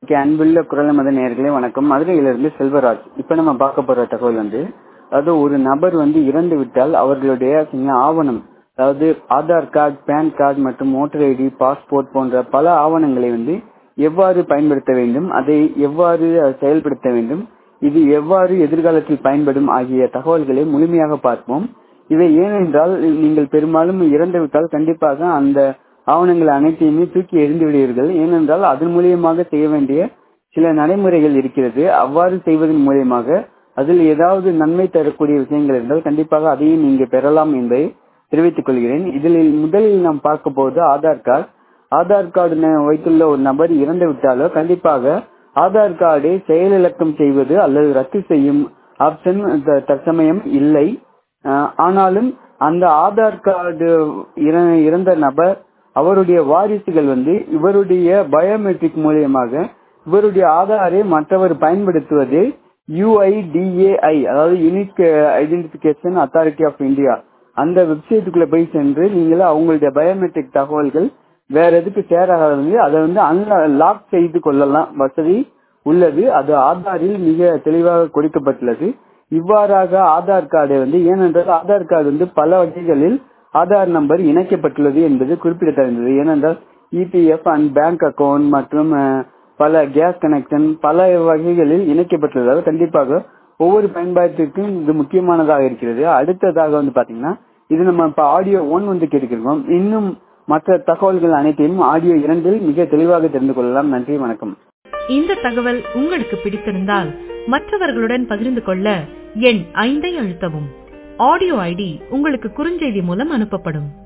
okay அன்புள்ள குரல் மத நேயர்களே வணக்கம் மதுரையிலிருந்து செல்வராஜ் இப்போ நம்ம பார்க்க போற தகவல் வந்து அதாவது ஒரு நபர் வந்து இறந்து விட்டால் அவர்களுடைய சின்ன ஆவணம் அதாவது ஆதார் கார்டு பேன் கார்டு மற்றும் ஓட்டர் ஐடி பாஸ்போர்ட் போன்ற பல ஆவணங்களை வந்து எவ்வாறு பயன்படுத்த வேண்டும் அதை எவ்வாறு செயல்படுத்த வேண்டும் இது எவ்வாறு எதிர்காலத்தில் பயன்படும் ஆகிய தகவல்களை முழுமையாக பார்ப்போம் இவை ஏனென்றால் நீங்கள் பெரும்பாலும் இறந்து விட்டால் கண்டிப்பாக அந்த ஆவணங்கள் அனைத்தையுமே தூக்கி எறிந்து விடுவீர்கள் ஏனென்றால் அதன் மூலியமாக செய்ய வேண்டிய சில நடைமுறைகள் இருக்கிறது அவ்வாறு செய்வதன் மூலியமாக அதில் ஏதாவது நன்மை தரக்கூடிய விஷயங்கள் இருந்தால் கண்டிப்பாக அதையும் நீங்க பெறலாம் என்பதை தெரிவித்துக் கொள்கிறேன் இதில் முதலில் நாம் பார்க்க போவது ஆதார் கார்டு ஆதார் கார்டு வைத்துள்ள ஒரு நபர் இறந்து விட்டாலோ கண்டிப்பாக ஆதார் கார்டை செயலிழக்கம் செய்வது அல்லது ரத்து செய்யும் ஆப்ஷன் தற்சமயம் இல்லை ஆனாலும் அந்த ஆதார் கார்டு இறந்த நபர் அவருடைய வாரிசுகள் வந்து இவருடைய பயோமெட்ரிக் மூலியமாக இவருடைய ஆதாரை மற்றவர் பயன்படுத்துவது யுஐடிஏஐ அதாவது unique identification authority of India அந்த வெப்சைட்டுக்குள்ள போய் சென்று நீங்கள் அவங்களுடைய பயோமெட்ரிக் தகவல்கள் வேற எதுக்கு ஷேர் ஆகாது அதை வந்து அன்லாக் செய்து கொள்ளலாம் வசதி உள்ளது அது ஆதாரில் மிக தெளிவாக கொடுக்கப்பட்டுள்ளது இவ்வாறாக ஆதார் கார்டை வந்து ஏனென்றால் ஆதார் கார்டு வந்து பல வகைகளில் ஆதார் நம்பர் இணைக்கப்பட்டுள்ளது என்பது குறிப்பிடத்தகுந்தது ஏனென்றால் இபிஎஃப் அண்ட் பேங்க் அக்கவுண்ட் மற்றும் பல கேஸ் கனெக்ஷன் பல வகைகளில் இணைக்கப்பட்டுள்ளதால் கண்டிப்பாக ஒவ்வொரு பயன்பாட்டிற்கும் இது முக்கியமானதாக இருக்கிறது அடுத்ததாக வந்து பாத்தீங்கன்னா இது நம்ம இப்ப ஆடியோ ஒன் வந்து கேட்டுக்கிறோம் இன்னும் மற்ற தகவல்கள் அனைத்தையும் ஆடியோ இரண்டில் மிக தெளிவாக தெரிந்து கொள்ளலாம் நன்றி வணக்கம் இந்த தகவல் உங்களுக்கு பிடித்திருந்தால் மற்றவர்களுடன் பகிர்ந்து கொள்ள எண் ஐந்தை அழுத்தவும் ஆடியோ ஐடி உங்களுக்கு குறுஞ்செய்தி மூலம் அனுப்பப்படும்